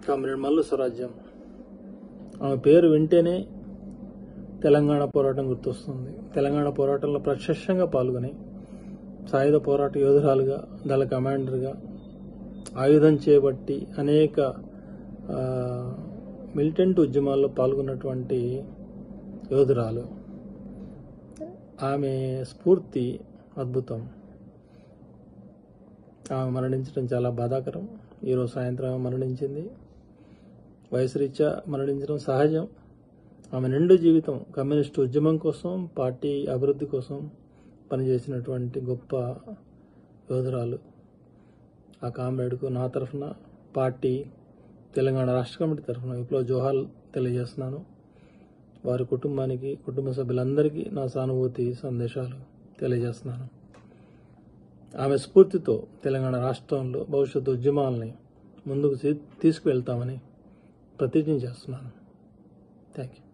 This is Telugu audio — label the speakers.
Speaker 1: కామ్రేడ్ మల్లు స్వరాజ్యం ఆమె పేరు వింటేనే తెలంగాణ పోరాటం గుర్తొస్తుంది తెలంగాణ పోరాటంలో ప్రత్యక్షంగా పాల్గొని సాయుధ పోరాట యోధురాలుగా దళ కమాండర్గా ఆయుధం చేపట్టి అనేక ఆ, మిలిటెంట్ ఉద్యమాల్లో పాల్గొన్నటువంటి యోధురాలు ఆమె స్ఫూర్తి అద్భుతం ఆమె మరణించడం చాలా బాధాకరం ఈరోజు సాయంత్రం ఆమె మరణించింది వయసు రీత్యా మరణించడం సహజం ఆమె నిండు జీవితం కమ్యూనిస్టు ఉద్యమం కోసం పార్టీ అభివృద్ధి కోసం పనిచేసినటువంటి గొప్ప యోధురాలు ఆ కామ్రేడ్కు నా తరఫున పార్టీ తెలంగాణ రాష్ట్ర కమిటీ తరఫున విప్లవ జోహాల్ తెలియజేస్తున్నాను వారి కుటుంబానికి కుటుంబ సభ్యులందరికీ నా సానుభూతి సందేశాలు తెలియజేస్తున్నాను ఆమె స్ఫూర్తితో తెలంగాణ రాష్ట్రంలో భవిష్యత్తు ఉద్యమాలని ముందుకు తీ- తీసుకువెళ్తామని ప్రతిజ్ఞ చేస్తున్నాను థ్యాంక్ యూ